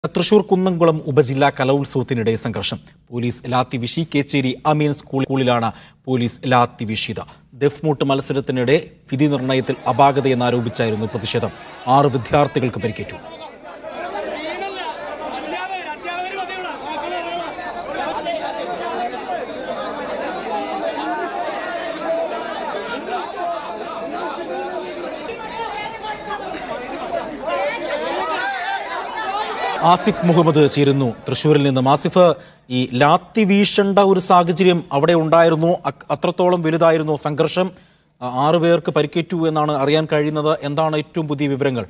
തൃശൂർ കുന്നംകുളം ഉപജില്ലാ കലോത്സവത്തിനിടെ സംഘർഷം പോലീസ് ലാത്തി വിഷി കേച്ചേരി അമീൻ സ്കൂൾ- സ്കൂളിലാണ് പോലീസ് ലാത്തി വീശിയത് ദഫ്മൂട്ട് മത്സരത്തിനിടെ വിധി നിർണയത്തിൽ അപാകതയെന്നാരോപിച്ചായിരുന്നു പ്രതിഷേധം ആറ് വിദ്യാർത്ഥികൾക്ക് പരിക്കേറ്റു ആസിഫ് മുഹമ്മദ് ചേരുന്നു തൃശ്ശൂരിൽ നിന്നും ആസിഫ് ഈ ലാത്തി വീശേണ്ട ഒരു സാഹചര്യം അവിടെ ഉണ്ടായിരുന്നു അ- അത്രത്തോളം വലുതായിരുന്നു സംഘർഷം ആ, ആറ് പേർക്ക് പരിക്കേറ്റു എന്നാണ് അറിയാൻ കഴിയുന്നത് എന്താണ് ഏറ്റവും പുതിയ വിവരങ്ങൾ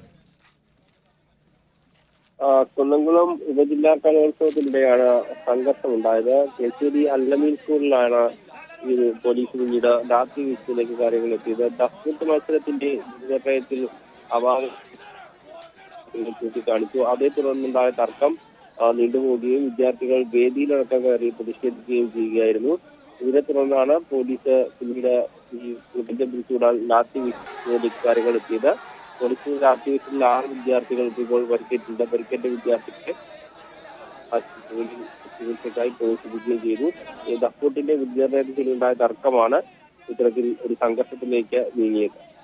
ആ, കുന്നംകുളം ഉപജില്ലാ കലോത്സവത്തിനിടെയാണ് സംഘർഷം ഉണ്ടായത് കേച്ചേരി അല്ലമീൻ സ്കൂളിലാണ് ഈ പോലീസ് പിന്നീട് രാത്രി വീഴ്ചയിലേക്ക് കാര്യങ്ങൾ എത്തിയത് ദഫ്മുട്ട് മത്സരത്തിന്റെ വിജയത്തിൽ അപാകം ചൂണ്ടിക്കാണിച്ചു അതേ തുടർന്നുണ്ടായ തർക്കം ആ, നീണ്ടുപോവുകയും വിദ്യാർത്ഥികൾ വേദിയിലടക്കം കയറി പ്രതിഷേധിക്കുകയും ചെയ്യുകയായിരുന്നു ഇതിനെ തുടർന്നാണ് പോലീസ് പിന്നീട് ഈ കുട്ടിന്റെ പിടിച്ചുവിടാൻ ലാത്തി വീഴ്ചയിലേക്ക് കാര്യങ്ങൾ എത്തിയത് പോലീസ് ലാത്തി വീഴ്ചയിൽ ആറ് വിദ്യാർത്ഥികൾക്ക് ഇപ്പോൾ പരിക്കേറ്റിട്ടുണ്ട് പരിക്കേറ്റ വിദ്യാർത്ഥിക്ക് ആശുപത്രിയിൽ ചികിത്സയ്ക്കായി പ്രവേശിപ്പിക്കുകയും ചെയ്തു ഈ ദഫ്കൂട്ടിന്റെ വിദ്യാർത്ഥികളുണ്ടായ തർക്കമാണ് ഇത്തരത്തിൽ ഒരു സംഘർഷത്തിലേക്ക് നീങ്ങിയത്